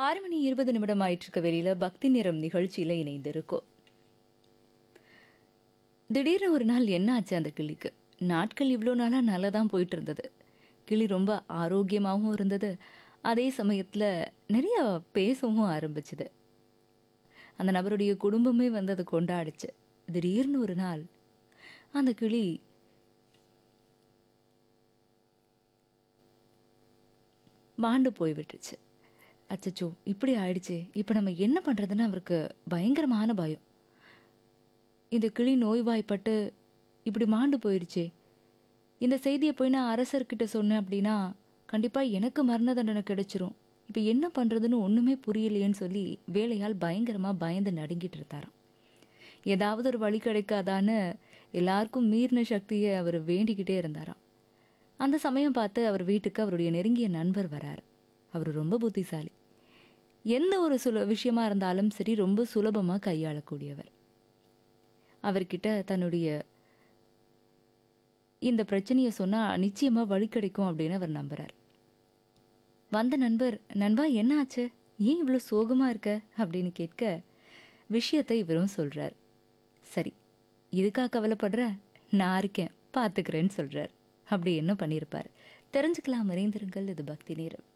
ஆறு மணி இருபது நிமிடம் ஆயிட்டிருக்க வெளியில பக்தி நிறம் நிகழ்ச்சியில இணைந்திருக்கோம் திடீர்னு ஒரு நாள் என்ன ஆச்சு அந்த கிளிக்கு நாட்கள் இவ்வளோ நாளா நல்லா தான் போயிட்டு இருந்தது கிளி ரொம்ப ஆரோக்கியமாகவும் இருந்தது அதே சமயத்தில் நிறைய பேசவும் ஆரம்பிச்சுது அந்த நபருடைய குடும்பமே வந்து அதை கொண்டாடுச்சு திடீர்னு ஒரு நாள் அந்த கிளி மாண்டு போய் விட்டுச்சு அச்சச்சோ இப்படி ஆயிடுச்சு இப்போ நம்ம என்ன பண்ணுறதுன்னு அவருக்கு பயங்கரமான பயம் இந்த கிளி நோய்வாய்ப்பட்டு இப்படி மாண்டு போயிடுச்சே இந்த செய்தியை போய் நான் அரசர்கிட்ட சொன்னேன் அப்படின்னா கண்டிப்பாக எனக்கு மரண தண்டனை கிடைச்சிரும் இப்போ என்ன பண்ணுறதுன்னு ஒன்றுமே புரியலையேன்னு சொல்லி வேலையால் பயங்கரமாக பயந்து நடுங்கிட்டு இருந்தாராம் ஏதாவது ஒரு வழி கிடைக்காதான்னு எல்லாருக்கும் மீறின சக்தியை அவர் வேண்டிக்கிட்டே இருந்தாராம் அந்த சமயம் பார்த்து அவர் வீட்டுக்கு அவருடைய நெருங்கிய நண்பர் வராரு அவர் ரொம்ப புத்திசாலி எந்த ஒரு சுல விஷயமா இருந்தாலும் சரி ரொம்ப சுலபமாக கையாளக்கூடியவர் அவர்கிட்ட தன்னுடைய இந்த பிரச்சனையை சொன்னால் நிச்சயமாக வழி கிடைக்கும் அப்படின்னு அவர் நம்புறார் வந்த நண்பர் நண்பா என்ன ஆச்சு ஏன் இவ்வளோ சோகமாக இருக்க அப்படின்னு கேட்க விஷயத்தை இவரும் சொல்கிறார் சரி இதுக்காக கவலைப்படுற நான் இருக்கேன் பார்த்துக்கிறேன்னு சொல்கிறார் அப்படி என்ன பண்ணியிருப்பார் தெரிஞ்சுக்கலாம் மறைந்திருங்கள் இது பக்தி நேரம்